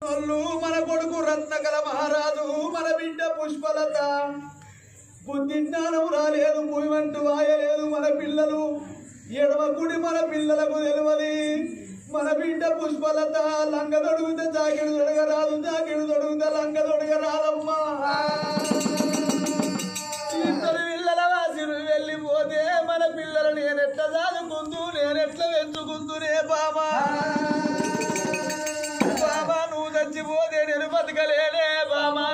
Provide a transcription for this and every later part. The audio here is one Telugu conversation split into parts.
వాళ్ళు మన కొడుకు రత్నకల మహారాజు మన బిడ్డ పుష్పలత బుద్ధి జ్ఞానం రాలేదు భూమిమంటూ వాయలేదు మన పిల్లలు ఎడమ కుడి మన పిల్లలకు తెలియదు మన బిడ్డ పుష్పలత లంగ తొడుగుతే జాకెడు తొడగ రాదు జాకెడు తొడుగుతే లంగ తొడగ రాదమ్మా ఇద్దరు పిల్లల వాసిరు వెళ్ళిపోతే మన పిల్లలు నేనెట్ల చదువుకుందు నేనెట్ల పెంచుకుందునే బామా బామా నువ్వు చచ్చిపోతే నేను బతకలేనే బామా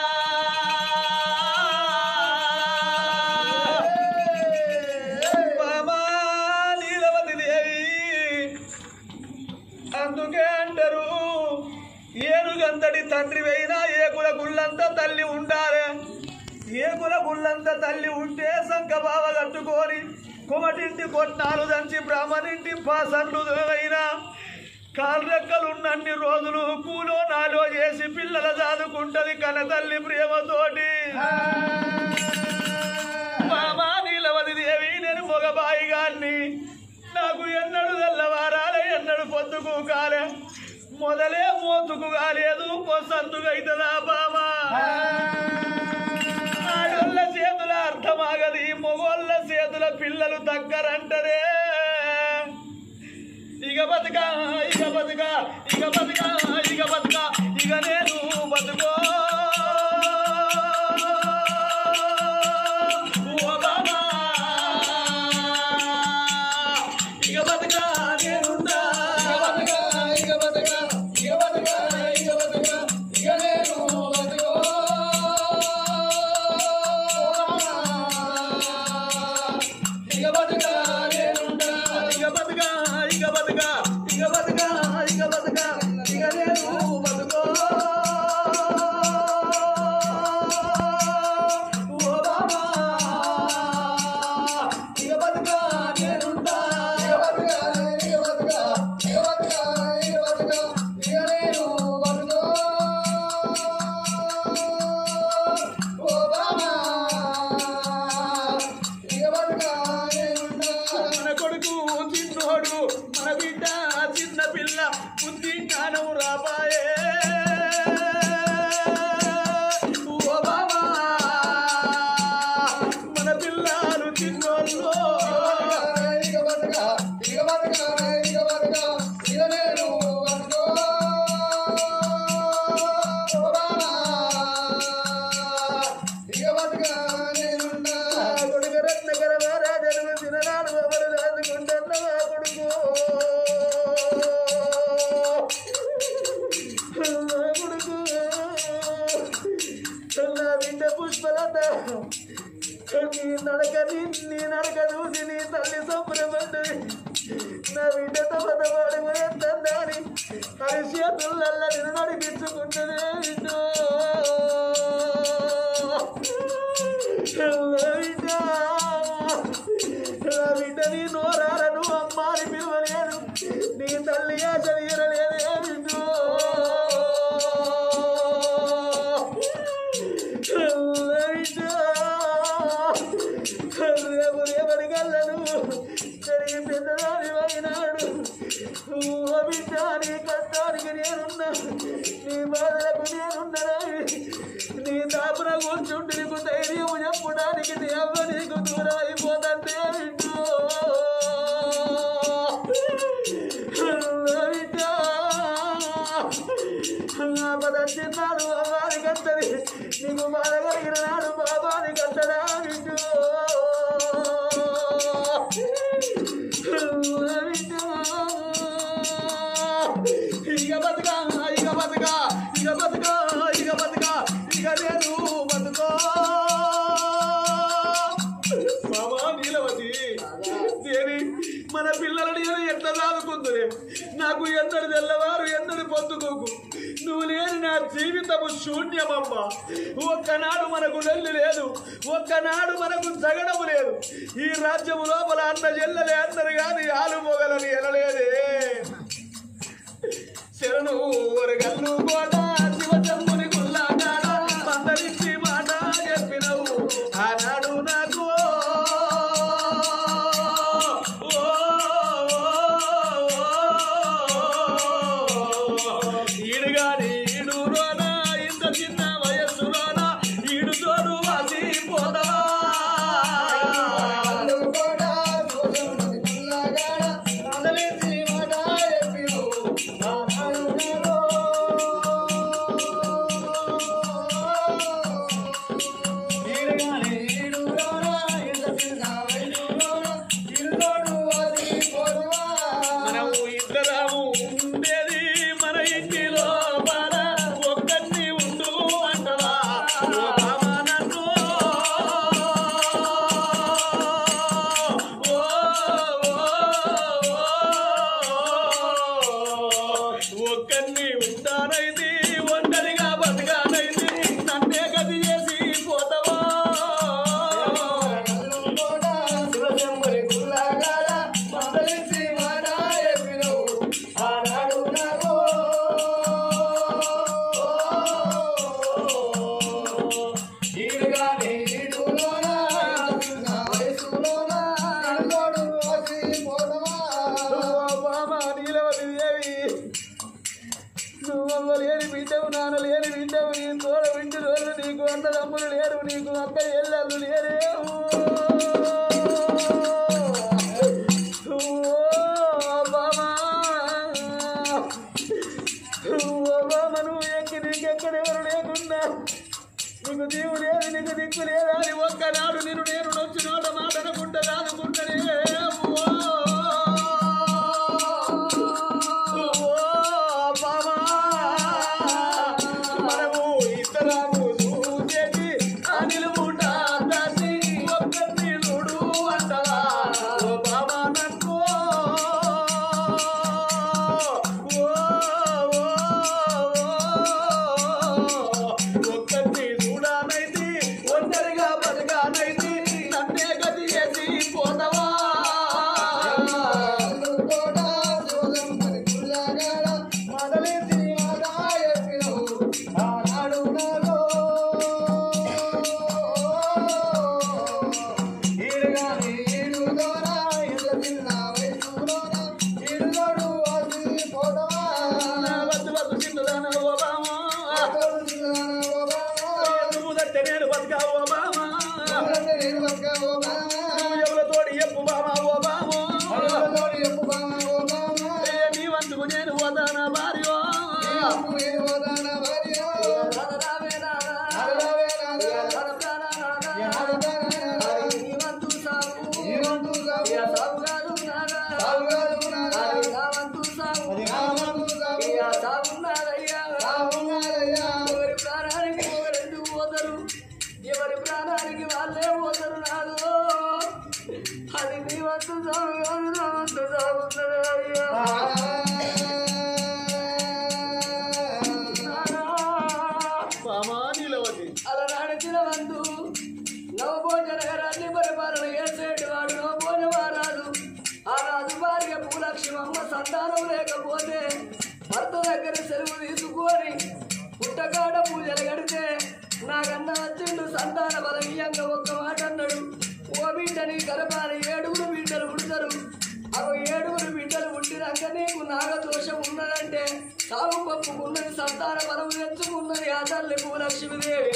బామా నీలవతి దేవి అందుకే అంటారు ఏనుగంతటి తండ్రి అయినా ఏకుల గుళ్ళంతా తల్లి ఉండాలి ఏకుల గుళ్ళంతా తల్లి ఉంటే సంక బావ కట్టుకొని కుమటింటి కొట్నాలు దంచి బ్రాహ్మణింటి పాసన్లు అయినా కాళ్ళెక్కలున్నన్ని రోజులు కూలో నాలో చేసి పిల్లల చదువుకుంటది కన తల్లి ప్రేమతోటి మామా నీలవది దేవి నేను మొగబాయి గాన్ని నాకు ఎన్నడు తెల్లవారాలే ఎన్నడు పొద్దుకు కాలే మొదలే మోతుకు కాలేదు పొసంతుకైతదా బామా ఆడోళ్ళ చేతుల అర్థమాగది మొగోళ్ళ చేతుల పిల్లలు దగ్గరంటరే ఇక బతుక ఇక బతుక ఇక బతుక ఇక బతుక ఇక నేను బతుకో ఓ బాబా ఇక బతుక నేనుండా ఇక బతుక, ఇక బతుక, ఇక బతుక, ఇక బతుక, ఇక నేను బతుకో. ఇక బతుక, నేనుండా. ఇక బతుక ఇక బతుక ఇక బతుక ఇక బతుక ఇక నేను బతుకో ఓ బాబా ఇక బతుక నేనుండా ఇక బతుక, ఇక బతుక, ఇక బతుక, ఇక బతుక, ఇక నేను బతుకో. ఓ బాబా, ఇక బతుక, నేనుండా. మన కొడుకు చిన్నోడు మన బిడ్డ చిన్న పిల్ల బుద్ధి జ్ఞానం రాబాయే ఓ బాబా మన పిల్లలు చిన్నోళ్ళు ఇక బతుక, ఇక బతుక, ఇక బతుక, ఇక నేను బతుకో. ఓ బాబా, ఇక బతుక, నేనుండా. కొడుకు రత్నకర మహారాజను చిన్ననాడు ఎవరు రాదుకుంటున్న మా కొడుకు నా కొడుకు నా బిడ్డ పుష్పలత నీ నడక నీ నడక చూసి నీ తల్లి సంబరపడ్డది నా బిడ్డ తమత పడిపోయిందని అది చేతులల్ల నేను నడిపించుకుంటదే బిడ్డో నా బిడ్డ నా బిడ్డ నీ నోరాలను అమ్మాని పిలవలేదు నీ తల్లి ఆశ తీరలేదే బిడ్డో రేపు రేపటి కళ్ళను పెరిగి పెద్దదాని అయినాడు ఓ బిడ్డ నీ కష్టానికి నేనున్నా నీ బాధలకు నేనున్నా నీ దాపున కూర్చుంటే నీకు ధైర్యం చెప్పడానికి నీ అవ్వ నీకు దూరం అయిపోతుంటే బిడ్డు పదచ్చిన్నాడు అమ్మాని కట్టది నీకు బాధ కలిగిన నాడు బాబాని కట్టడా బిడ్డు ఇక బతుక ఇక బతుక ఇక బతుక ఇక బతుక ఇక నేను బతుకో మామా నీలవతి దేవి మన పిల్లలని నేను ఎట్లా సాదుకుందురే నాకు ఎన్నడు తెల్లవారు ఎన్నడు పొద్దుకోకు నువ్వు లేని నా జీవితము శూన్యమమ్మా ఒక్కనాడు మనకు నెల్లు లేదు ఒక్కనాడు మనకు జగడము లేదు ఈ రాజ్యము లోపల అన్న చెల్లలే అందరు కాని ఆలు మొగలని ఎనలేదే శరణు ఒరగల్లు కోట శివచమ్ముని గుల్లాగాడ మందరించి మాట చెప్పినవు ఆనాడు నాకు ఓ, ఓ, ఓ, ఈడుగాని బతకానైతి ఒంటరిగా బతకానైతి నన్నే గది చేసి పోతావా బాబా నీలవతి దేవి నువ్వు లేని బిడ్డవు నాన్న లేని బిడ్డవు నీ తోడ వింటి రోజు నీకు అన్న తమ్ములు లేరు నీకు అక్క ఎల్లలు లేరే నువ్వు ఎక్కి నీకెక్కడెవరు లేకున్నా నీకు దీవు లేదు నీకు దిక్కు లేదా అని ఒక్కనాడు నేను నేను నొచ్చి నోట మాట అనుకుంటా రానుకుంటనే మనము ఇద్దరము చూసేది అనిల్ ముఠ దాన్ని ఒక్కరిని చూడు అంటవా ఓ బాబా నన్ను ఓ ఒక్కరిని చూడానైతి ఒంటరిగా బతకానైతి నన్నే గతి చేసి పోతావా వద్దు వద్దు చిన్నదాన ఓ బామా నువ్వు దట్టే నేను బతకా ఓ బామా నువ్వు ఎవరితోటి చెప్పు బామా ఓ బామో నీ వంతుకు నేను పోతానా భార్యో ఎవరి ప్రాణానికి ఒకరెందుకు పోతారు ఎవరి ప్రాణానికి వాళ్ళే పోతారు నాదు అది నీ వంతు సాగు కాదు నా వంతు సాగుతుంది అయ్యా బామా నీలవతి అలా నడిచిన వంతు నవభోజన నగరాన్ని పరిపాలన చేసేటి వాడు నవభోజమా రాజు ఆ రాజు భార్య భూలక్ష్మమ్మ సంతానం లేకపోతే భర్త దగ్గర సెలవు తీసుకొని పుట్టకాడ పూజలు గడితే నాకన్నా వచ్చిండు సంతాన బలమీయంగా ఒక్క మాట అన్నాడు ఓ బిడ్డని గర్భాన్ని ఏడుగురు బిడ్డలు పుడతారు అవి ఏడుగురు బిడ్డలు పుట్టినాక నీకు నాగదోషం ఉన్నదంటే సాగు పప్పుకున్నది సంతాన బలం తెచ్చుకున్నది ఆ తల్లి భూలక్ష్మీదేవి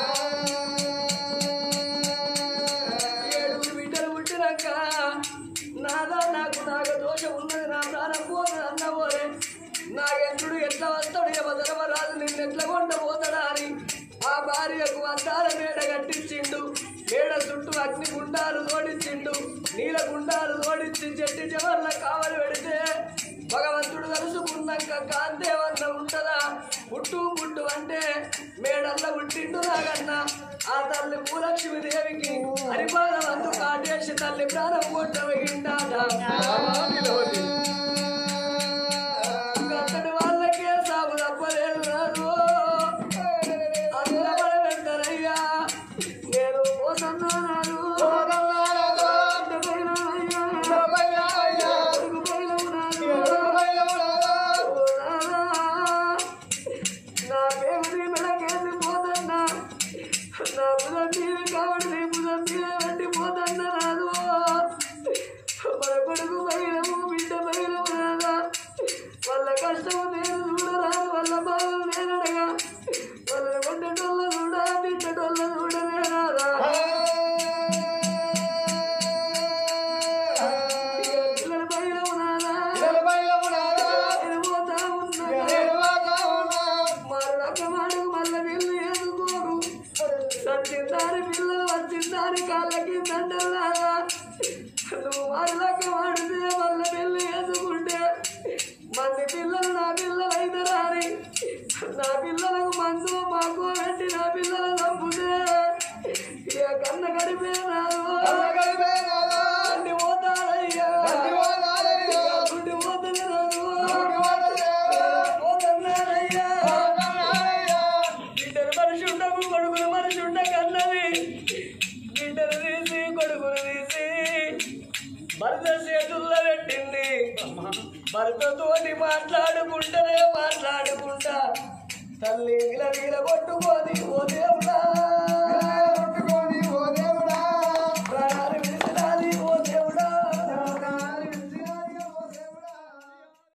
ఏడుగురు బిడ్డలు పుట్టినాక నాదా నాకు నాగ దోషం ఉన్నది నా ప్రాణం పోతుంది అన్నబోలే నా ఎంటుడు ఎట్లా వస్తాడు యమధర్మ రాజు నిన్ను ఎట్లా కొండ పోతాడా అని ఆ భార్యకు అద్దాల మేడ కట్టించిండు మేడ చుట్టూ అగ్ని గుండాలు తోడించిండు నీల గుండాలు తోడించి చెట్టు చివర్ల కావలి పెడితే భగవంతుడు తలుసుకున్నాక కాంతేవన్న ఉంటదా పుట్టు పుట్టు అంటే మేడల్ల పుట్టిండు నాగన్న ఆ తల్లి భూలక్ష్మి దేవికి హరిపాదవంతు కాటేసి తల్లి ప్రాణం కొట్టవగిండాట అతడి వాళ్ళకే సాగు తప్పలేదు రాదు అందరూ వెంటనయ్యా నేను పోతున్నాను నా పేరు మెడకేసి పోతన్నా నా బుధం మీద కాబట్టి నీ బుధం మీద వెంటి పోతన్నా రాదు మన కొడుకు పైనము బిడ్డ పైనము రాదా వాళ్ళ కష్టము నేను చూడరాదు వాళ్ళ బాధలు నేనడగా వాళ్ళ కొట్టేటోళ్ళ చూడ తిట్టేటోళ్ళ చూడనే రాదా ఇక పిల్లల పైనము నాదా నేను పోతా ఉన్నా మరొక మాటకు మళ్ళీ వీళ్ళు ఎదుకోరు సత్యందారి పిల్లలు వచ్చిందారి కాళ్ళకి దండలాగా నువ్వు మరొక వాడితే మళ్ళీ పిల్లలు ఎదుకుంటే మంది పిల్లలు నా పిల్లలు అయితే రాని నా పిల్లలకు మందు మాకు పెట్టి నా పిల్లలు చంపుతే ఇక కన్న గడిపే రాదు అన్ని పోతాడయ్యా గుడ్డి పోతుంది రాదు పోతున్నాడయ్యా భర్తతోటి మాట్లాడుకుంటేనే మాట్లాడుకుంటా తల్లి విల విల కొట్టుకోని